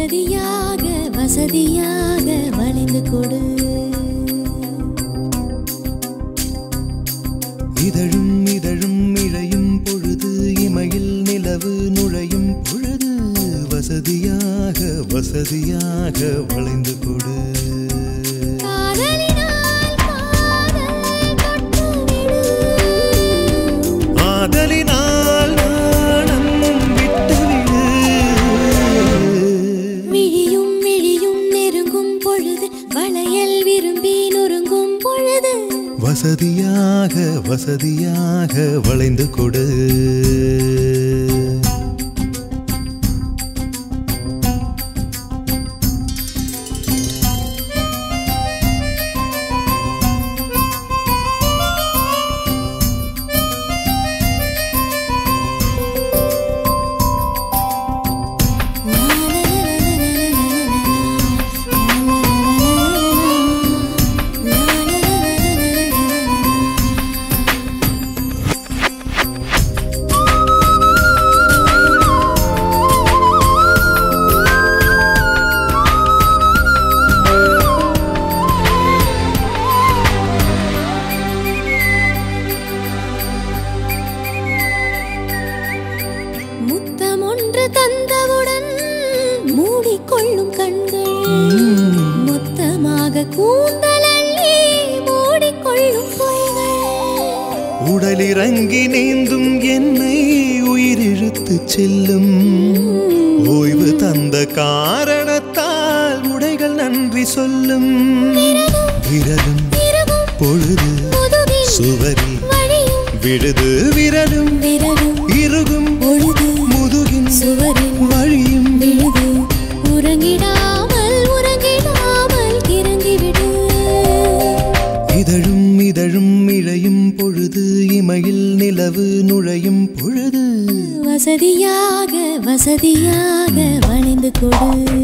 வசதியாக வசதியாக வளைந்து கொடு இதழும் இதழும் இழையும் பொழுது இமையில் நிலவு நுழையும் பொழுது வசதியாக வசதியாக வளைந்து கொடு காதலினால் காதல் தொட்டுவிடு. ஆதலினால் நாணம் விட்டுவிடு விழியும் விழியும் நெருங்கும் பொழுது வளையல் விரும்பி நொறுங்கும் பொழுது வசதியாக வசதியாக வளைந்து கொடு முத்தம் ஒன்று தந்தவுடன் மூடிக்கொள்ளும் கண்கள் மொத்தமாக கூந்தலள்ளி மூடிக்கொள்ளும் பொய்கள் உடலிறங்கி நீந்தும் என்னை உயிரிழுத்து செல்லும் ஓய்வு தந்த காரணத்தால் உடைகள் நன்றி சொல்லும் விரலும் இரவும் பொழுது முதுகில் சுவரில் வழியும் விழுது விரலும் விரலும் இறுகும் பொழுது முதுகின் சுவரில் வழியும் விழுது உறங்கிடாமல் உறங்கிடாமல் கிறங்கிவிடு இதழும் இதழும் இழையும் பொழுது இமையில் நிலவு நுழையும் பொழுது வசதியாக வசதியாக வளைந்து கொடு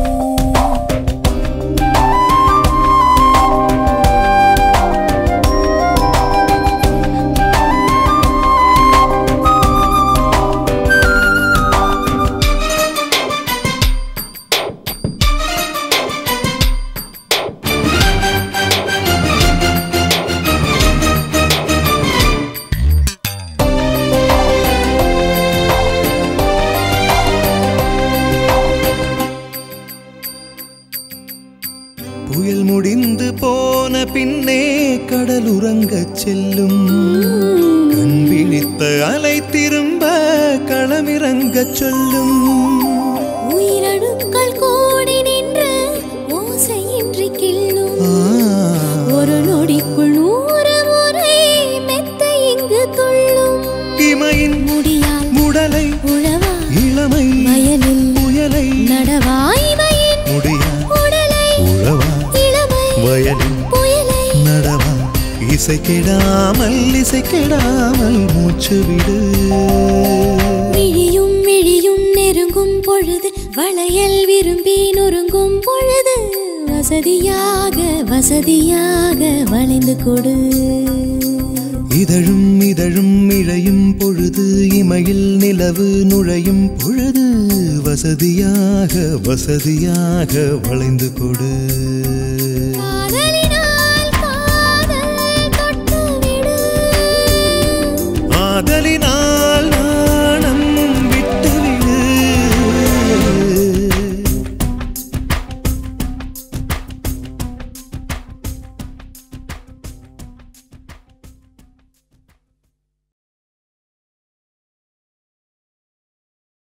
புயல் முடிந்து போன பின்னே கடல் உறங்கச் செல்லும் கண் விழித்த அலை திரும்ப களமிறங்கச் சொல்லும் உயிரணுக்கள் கூடி நின்று ஓசையின்றி கிள்ளும் ஆ, ஒரு நொடிக்குள் நூறு முறை மெத்த இங்கு துள்ளும் இமையின் முடியால் முடலை உழவா இளமை வயலில் புயலை நடவாய்மையின் முடியா உடலை உழவா இளமை வயலின் புயலை நடவா இசை கெடாமல் இசை கெடாமல் மூச்சு விடு விழியும் விழியும் நெருங்கும் பொழுது வளையல் விரும்பி நொறுங்கும் பொழுது வசதியாக வசதியாக வளைந்து கொடு இதழும் இதழும் இழையும் பொழுது இமையில் நிலவு நுழையும் பொழுது வசதியாக வசதியாக வளைந்து கொடு காதலி